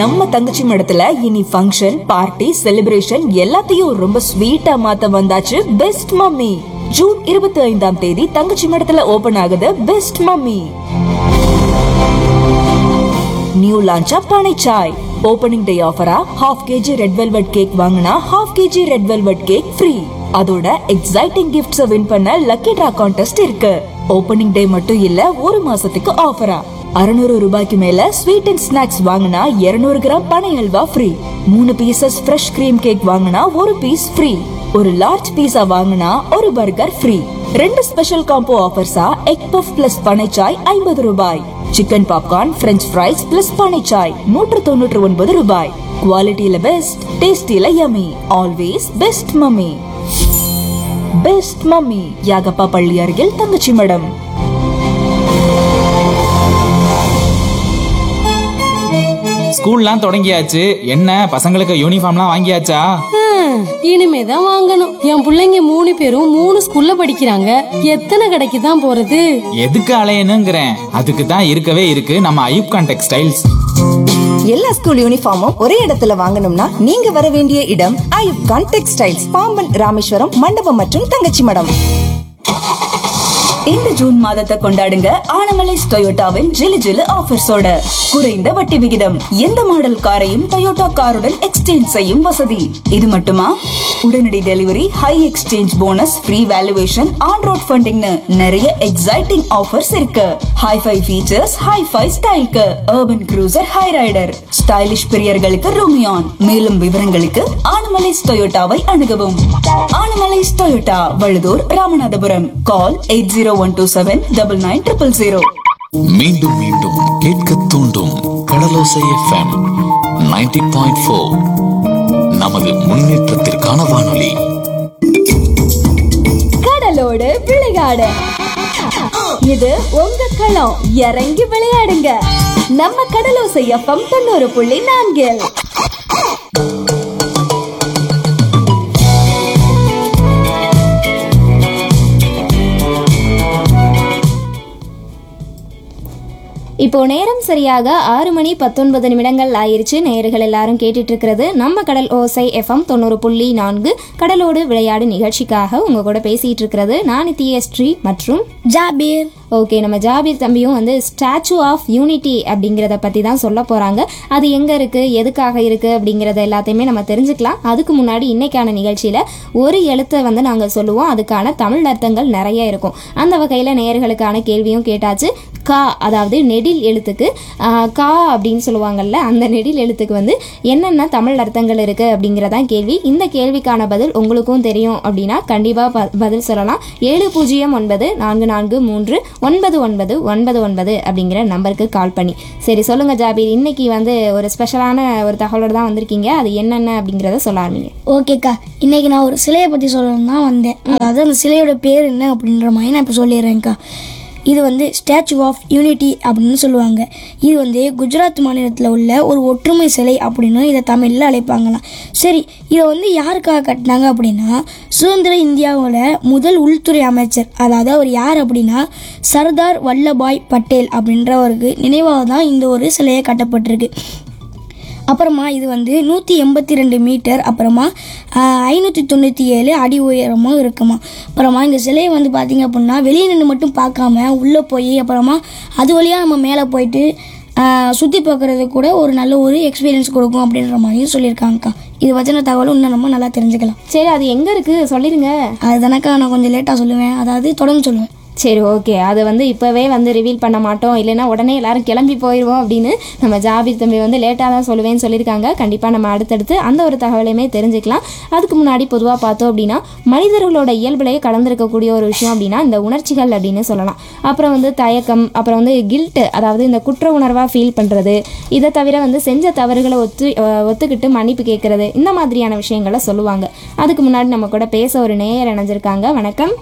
நம்ம தங்கச்சி மடத்துல இனி ஃபங்க்ஷன் பார்ட்டி செலிப்ரேஷன் எல்லாத்தையும் ரொம்ப ஸ்வீட்டா மாத்த வந்தாச்சு பெஸ்ட் மம்மி ஜூன் இருபத்தி ஐந்தாம் தேதி தங்கச்சி மடத்துல ஓபன் ஆகுது பெஸ்ட் மம்மி நியூ லான்ச்சா பனை சாய் ஓபனிங் டே ஆஃபரா half KG red velvet cake வாங்கினா half KG red velvet cake free அதோட எக்ஸைட்டிங் கிஃப்ட்ஸ் வின் பண்ண லக்கி டிரா கான்டெஸ்ட் இருக்கு ஓபனிங் டே மட்டும் இல்ல ஒரு மாசத்துக்கு ஆஃபரா அறுநூறு ரூபாய்க்கு மேல ஸ்வீட் அண்ட் ஸ்நாக்ஸ் வாங்கினா 200 கிராம் பனை அல்வா ஃப்ரீ மூணு பீசஸ் ஃப்ரெஷ் கிரீம் கேக் வாங்கினா ஒரு பீஸ் ஃப்ரீ ஒரு லார்ஜ் பீஸா வாங்கினா ஒரு பர்கர் ஃப்ரீ ரெண்டு ஸ்பெஷல் காம்போ ஆஃபர்ஸா எக் பஃப் பிளஸ் பனைச்சாய் ஐம்பது ரூபாய் chicken popcorn french fries plus பனைச்சாய் நூற்று தொண்ணூற்று ஒன்பது ரூபாய் குவாலிட்டியில பெஸ்ட் டேஸ்டில yummy always best mummy best mummy Yagappa பள்ளி அருகில் தங்கச்சி மடம் ஸ்கூல்லாம் தொடங்கியாச்சு என்ன பசங்களுக்கு யூனிஃபார்ம்லாம் வாங்கியாச்சா ஹம், இனிமேதான் வாங்கணும் என் புள்ளைங்க மூணு பேரும் மூணு ஸ்கூல்ல படிக்கிறாங்க எத்தனை கடைக்கு தான் போறது எதுக்கு அலையணுங்கிறேன் அதுக்கு தான் இருக்கவே இருக்கு நம்ம ஐயூப்கான் டெக்ஸ்டைல்ஸ் எல்லா ஸ்கூல் யூனிஃபார்மும் ஒரே இடத்துல வாங்கணும்னா நீங்க வர வேண்டிய இடம் ஐயூப் கான் டெக்ஸ்டைல்ஸ் பாம்பன் ராமேஸ்வரம் மண்டபம் மற்றும் தங்கச்சி மடம் இந்த ஜூன் மாதத்தை கொண்டாடுங்க ஆனமலைஸ் டொயோட்டாவின் ஜிலு ஜிலு ஆஃபர்ஸோட குறைந்த வட்டி விகிதம் எந்த மாடல் காரையும் டொயோட்டா காருடன் எக்ஸ்சேஞ்ச் செய்யும் வசதி இது மட்டுமா உடனடி delivery high exchange bonus free valuation on road ஃபண்டிங்னு நிறைய எக்ஸைட்டிங் ஆஃபர்ஸ் இருக்கு ஹைஃபை ஃபீச்சர்ஸ் ஹைஃபை ஸ்டைல்க்கு urban cruiser Hyryder stylish பிரியர்களுக்கு ரூமியான் மேலும் விவரங்களுக்கு ஆனமலைஸ் டொயோட்டாவை அணுகவும் Anamalais Toyota Valuthur Ramanathapuram call eight zero one two seven double nine triple zero மீண்டும் மீண்டும் கேட்க தூண்டும் கடலோசை எஃப்எம் 90.4 பாயிண்ட் ஃபோர் நமது முன்னேற்றத்திற்கான வானொலி கடலோடு விளையாடு இது உங்க களம் இறங்கி விளையாடுங்க நம்ம கடலோசை எஃப்எம் தொண்ணூறு புள்ளி நான்கில் இப்போ நேரம் சரியாக ஆறு மணி பத்தொன்பது நிமிடங்கள் ஆயிருச்சு நேயர்கள் எல்லாரும் கேட்டுட்டு இருக்கிறது நம்ம கடல் ஓசை எஃப்எம் தொண்ணூறு புள்ளி நான்கு கடலோடு விளையாடு நிகழ்ச்சிக்காக உங்க கூட பேசிட்டு இருக்கிறது நான் நித்யஸ்ரீ மற்றும் ஜாபீர் ஓகே நம்ம ஜாபீர் தம்பியும் வந்து ஸ்டாச்சு ஆஃப் யூனிட்டி அப்படிங்கிறத பற்றி தான் சொல்ல போகிறாங்க அது எங்கே இருக்குது எதுக்காக இருக்குது அப்படிங்கிறத எல்லாத்தையுமே நம்ம தெரிஞ்சுக்கலாம் அதுக்கு முன்னாடி இன்னைக்கான நிகழ்ச்சியில் ஒரு எழுத்தை வந்து நாங்கள் சொல்லுவோம் அதுக்கான தமிழ் அர்த்தங்கள் நிறைய இருக்கும் அந்த வகையில் நேயர்களுக்கான கேள்வியும் கேட்டாச்சு கா அதாவது நெடில் எழுத்துக்கு ஆ, கா அப்படின்னு சொல்லுவாங்கல்ல அந்த நெடில் எழுத்துக்கு வந்து என்னென்ன தமிழ் அர்த்தங்கள் இருக்குது அப்படிங்கிறதான் கேள்வி இந்த கேள்விக்கான பதில் உங்களுக்கும் தெரியும் அப்படின்னா கண்டிப்பாக பதில் சொல்லலாம் ஏழு பூஜ்ஜியம் ஒன்பது நான்கு நான்கு மூன்று ஒன்பது ஒன்பது ஒன்பது ஒன்பது அப்படிங்கிற நம்பருக்கு கால் பண்ணி சரி சொல்லுங்கள் ஜாபீர் இன்னைக்கு வந்து ஒரு ஸ்பெஷலான ஒரு தகவலோடு தான் வந்திருக்கீங்க அது என்னென்ன அப்படிங்கிறத சொல்ல ஆரம்பிங்க ஓகேக்கா இன்னைக்கு நான் ஒரு சிலையை பற்றி சொல்லணும் தான் வந்தேன் அதாவது அந்த சிலையோட பேர் என்ன அப்படின்ற மாதிரி நான் இப்போ சொல்லிடுறேன்க்கா இது வந்து ஸ்டாச்சு ஆஃப் யூனிட்டி அப்படின்னு சொல்லுவாங்க இது வந்து குஜராத் மாநிலத்தில் உள்ள ஒரு ஒற்றுமை சிலை அப்படின்னு இதை தமிழில் அழைப்பாங்களாம் சரி இதை வந்து யாருக்காக கட்டினாங்க அப்படின்னா சுதந்திர இந்தியாவோட முதல் உள்துறை அமைச்சர் அதாவது அவர் யார் அப்படின்னா சர்தார் வல்லபாய் பட்டேல் அப்படின்றவருக்கு நினைவாக தான் இந்த ஒரு சிலையை கட்டப்பட்டிருக்கு அப்புறமா இது வந்து நூற்றி எண்பத்தி ரெண்டு மீட்டர் அப்புறமா ஐநூற்றி தொண்ணூற்றி ஏழு அடி உயரமும் இருக்குமா அப்புறமா இந்த சிலையை வந்து பார்த்திங்க அப்படின்னா வெளியே நின்று மட்டும் பார்க்காம உள்ளே போய் அப்புறமா அது வழியாக நம்ம மேலே போயிட்டு சுற்றி பார்க்குறது கூட ஒரு நல்ல ஒரு எக்ஸ்பீரியன்ஸ் கொடுக்கும் அப்படின்ற மாதிரியும் சொல்லியிருக்காங்கக்கா இது வச்சின தகவலும் இன்னும் நம்ம நல்லா தெரிஞ்சுக்கலாம் சரி அது எங்கே இருக்குது சொல்லிடுங்க அதுதானக்கா நான் கொஞ்சம் லேட்டாக சொல்லுவேன் அதாவது தொடர்ந்து சொல்லுவேன் சரி ஓகே அதை வந்து இப்போவே வந்து ரிவீல் பண்ண மாட்டோம் இல்லைன்னா உடனே எல்லாரும் கிளம்பி போயிடுவோம் அப்படின்னு நம்ம ஜாபீர் தம்பி வந்து லேட்டாக தான் சொல்லுவேன்னு சொல்லியிருக்காங்க கண்டிப்பாக நம்ம அடுத்தடுத்து அந்த ஒரு தகவலையுமே தெரிஞ்சுக்கலாம் அதுக்கு முன்னாடி பொதுவாக பார்த்தோம் அப்படின்னா மனிதர்களோட இயல்புலையே கலந்துருக்கக்கூடிய ஒரு விஷயம் அப்படின்னா இந்த உணர்ச்சிகள் அப்படின்னு சொல்லலாம் அப்புறம் வந்து தயக்கம் அப்புறம் வந்து கில்ட்டு அதாவது இந்த குற்ற உணர்வாக ஃபீல் பண்ணுறது இதை தவிர வந்து செஞ்ச தவறுகளை ஒத்து அஹ் ஒத்துக்கிட்டு மன்னிப்பு கேட்கறது இந்த மாதிரியான விஷயங்களை சொல்லுவாங்க அதுக்கு முன்னாடி நம்ம கூட பேச ஒரு நேயர் இணைஞ்சிருக்காங்க வணக்கம்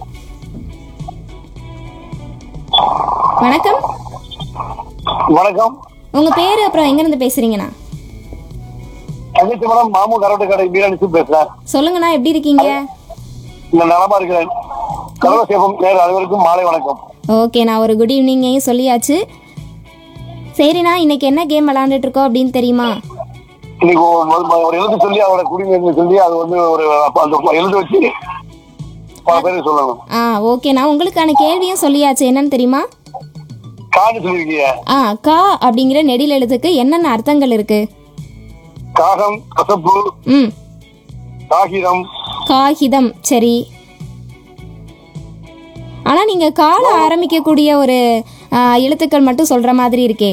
வணக்கம் வணக்கம் உங்க பேரு அப்புறம் எங்க இருந்து பேசுறீங்கண்ணா தங்கச்சி மேடம் மாமு கரோட்டு கடை மீனாட்சி பேசுறேன் சொல்லுங்கண்ணா எப்படி இருக்கீங்க இந்த நலமா இருக்கிறேன் கடலோ சேபம் நேர் அனைவருக்கும் மாலை வணக்கம் ஓகே நான் ஒரு குட் ஈவினிங்கையும் சொல்லியாச்சு சரிண்ணா இன்னைக்கு என்ன கேம் விளாண்டுட்டு இருக்கோம் அப்படின்னு தெரியுமா இன்னைக்கு ஒரு ம- ஒரு எழுத்து சொல்லி அவரோட குடிநீர் சொல்லி அது வந்து ஒரு அப்ப அந்த எழுத்து வச்சு பல பேருக்கு சொல்லணும் ஆ ஓகேண்ணா உங்களுக்கான கேள்வியும் சொல்லியாச்சு என்னன்னு தெரியுமா காடு சொல்லியிருக்கீங்க ஆ கா அப்படிங்கிற நெடில் எழுத்துக்கு என்னென்ன அர்த்தங்கள் இருக்கு காகம் கசப்பு ம் காகிதம் காகிதம் சரி ஆனா நீங்க கால ஆரம்பிக்கக்கூடிய ஒரு ஆ, எழுத்துக்கள் மட்டும் சொல்ற மாதிரி இருக்கே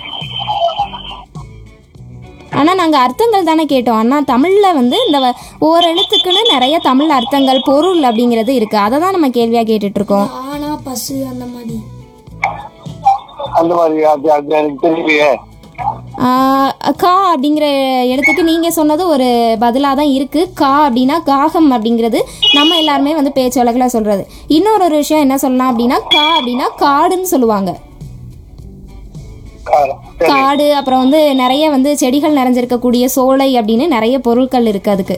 ஆனா நாங்க அர்த்தங்கள் தானே கேட்டோம் ஆனா தமிழ்ல வந்து இந்த வ- ஒவ்வொரு எழுத்துக்குன்னு நிறைய தமிழ் அர்த்தங்கள் பொருள் அப்படிங்கிறது இருக்கு அதை தான் நம்ம கேள்வியா கேட்டுட்டு இருக்கோம் ஆனா பசு அந்த மாதிரி அந்த மாதிரி அது அது எனக்கு தெரியலையே ஆ, கா அப்படிங்கிற எழுத்துக்கு நீங்க சொன்னது ஒரு பதிலாக தான் இருக்கு கா அப்படின்னா காகம் அப்படிங்கிறது நம்ம எல்லாருமே வந்து பேச்சு வழக்கில் சொல்றது இன்னொரு ஒரு விஷயம் என்ன சொல்லலாம் அப்படின்னா கா அப்படின்னா காடுன்னு சொல்லுவாங்க காரம் சரி காடு அப்புறம் வந்து நிறைய வந்து செடிகள் நிறைஞ்சிருக்கக்கூடிய சோலை அப்படின்னு நிறைய பொருட்கள் இருக்கு அதுக்கு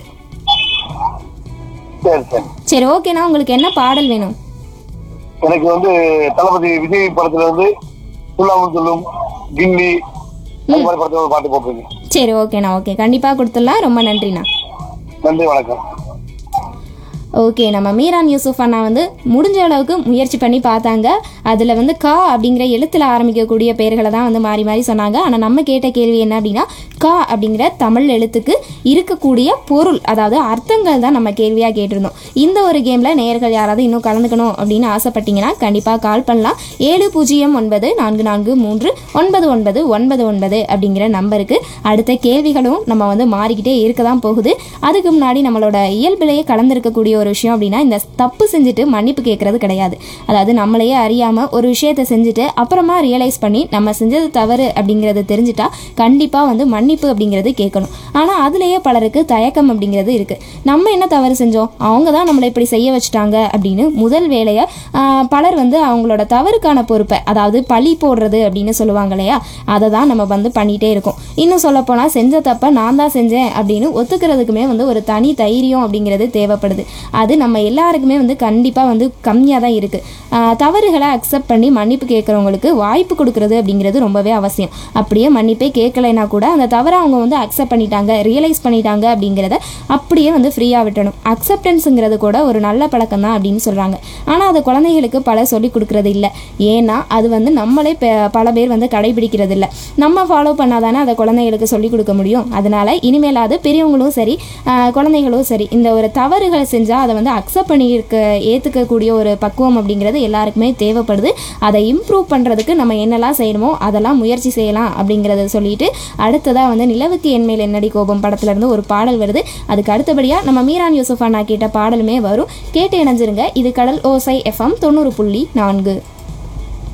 சரி சரி சரி ஓகேண்ணா உங்களுக்கு என்ன பாடல் வேணும் எனக்கு வந்து தளபதி விஜய் படத்துல வந்து துல்லாமல் சொல்லும் கில்லி அந்த மாதிரி படத்துல ஒரு பாட்டு போட்டுருங்க சரி ஓகேண்ணா ஓகே கண்டிப்பாக கொடுத்துடலாம் ரொம்ப நன்றிண்ணா நன்றி வணக்கம் ஓகே நம்ம மீரான் யூசுஃப் அண்ணா வந்து முடிஞ்ச அளவுக்கு முயற்சி பண்ணி பார்த்தாங்க அதில் வந்து கா அப்படிங்கிற எழுத்தில் ஆரம்பிக்கக்கூடிய பெயர்களை தான் வந்து மாறி மாறி சொன்னாங்க ஆனால் நம்ம கேட்ட கேள்வி என்ன அப்படின்னா கா அப்படிங்கிற தமிழ் எழுத்துக்கு இருக்கக்கூடிய பொருள் அதாவது அர்த்தங்கள் தான் நம்ம கேள்வியாக கேட்டிருந்தோம் இந்த ஒரு கேமில் நேயர்கள் யாராவது இன்னும் கலந்துக்கணும் அப்படின்னு ஆசைப்பட்டீங்கன்னா கண்டிப்பாக கால் பண்ணலாம் ஏழு பூஜ்ஜியம் ஒன்பது நான்கு நான்கு மூன்று ஒன்பது ஒன்பது ஒன்பது ஒன்பது அப்படிங்கிற நம்பருக்கு அடுத்த கேள்விகளும் நம்ம வந்து மாறிக்கிட்டே இருக்க தான் போகுது அதுக்கு முன்னாடி நம்மளோட இயல்பிலேயே கலந்திருக்கக்கூடிய ஒரு விஷயம் அப்படின்னா இந்த தப்பு செஞ்சுட்டு மன்னிப்பு கேட்கறது கிடையாது அதாவது நம்மளையே அறியாமல் ஒரு விஷயத்தை செஞ்சுட்டு அப்புறமா ரியலைஸ் பண்ணி நம்ம செஞ்சது தவறு அப்படிங்கிறது தெரிஞ்சுட்டா கண்டிப்பாக வந்து மன்னிப்பு அப்படிங்கிறது கேட்கணும் ஆனால் அதுலேயே பலருக்கு தயக்கம் அப்படிங்கிறது இருக்குது நம்ம என்ன தவறு செஞ்சோம் அவங்க தான் நம்மளை இப்படி செய்ய வச்சுட்டாங்க அப்படின்னு முதல் வேலையை ஆஹ், பலர் வந்து அவங்களோட தவறுக்கான பொறுப்பை அதாவது பழி போடுறது அப்படின்னு சொல்லுவாங்க இல்லையா அதை தான் நம்ம வந்து பண்ணிகிட்டே இருக்கோம் இன்னும் சொல்லப்போனால் செஞ்ச தப்பை நான் தான் செஞ்சேன் அப்படின்னு ஒத்துக்கிறதுக்குமே வந்து ஒரு தனி தைரியம் அப்படிங்கிறது தேவைப்படுது அது நம்ம எல்லாருக்குமே வந்து கண்டிப்பாக வந்து கம்மியாக தான் இருக்குது தவறுகளை அக்செப்ட் பண்ணி மன்னிப்பு கேட்குறவங்களுக்கு வாய்ப்பு கொடுக்கறது அப்படிங்கிறது ரொம்பவே அவசியம் அப்படியே மன்னிப்பே கேட்கலைன்னா கூட அந்த தவறை அவங்க வந்து அக்செப்ட் பண்ணிட்டாங்க ரியலைஸ் பண்ணிட்டாங்க அப்படிங்கிறத அப்படியே வந்து ஃப்ரீயாக விட்டணும் அக்செப்டன்ஸுங்கிறது கூட ஒரு நல்ல பழக்கம் தான் அப்படின்னு சொல்கிறாங்க ஆனால் அது குழந்தைகளுக்கு பல சொல்லி கொடுக்கறது இல்லை ஏன்னா அது வந்து நம்மளே பெ- பல பேர் வந்து கடைபிடிக்கிறது இல்லை நம்ம ஃபாலோ பண்ணாதானே அதை குழந்தைகளுக்கு சொல்லி கொடுக்க முடியும் அதனால இனிமேலாவது பெரியவங்களும் சரி ஆஹ் குழந்தைகளும் சரி இந்த ஒரு தவறுகளை செஞ்சால் அதை வந்து அக்செப்ட் பண்ணி இருக்க ஏற்றுக்கக்கூடிய ஒரு பக்குவம் அப்படிங்கிறது எல்லாருக்குமே தேவைப்படுது அதை இம்ப்ரூவ் பண்ணுறதுக்கு நம்ம என்னெல்லாம் செய்யணுமோ அதெல்லாம் முயற்சி செய்யலாம் அப்படிங்கிறத சொல்லிட்டு அடுத்ததாக வந்து நிலவுக்கு என்மேல் என்னடி கோபம் படத்துல இருந்து ஒரு பாடல் வருது அதுக்கு அடுத்தபடியாக நம்ம மீரான் யூசுஃப் அண்ணா கேட்ட பாடலுமே வரும் கேட்டு இணைஞ்சிருங்க இது கடல் ஓசை எஃப்எம் தொண்ணூறு புள்ளி நான்கு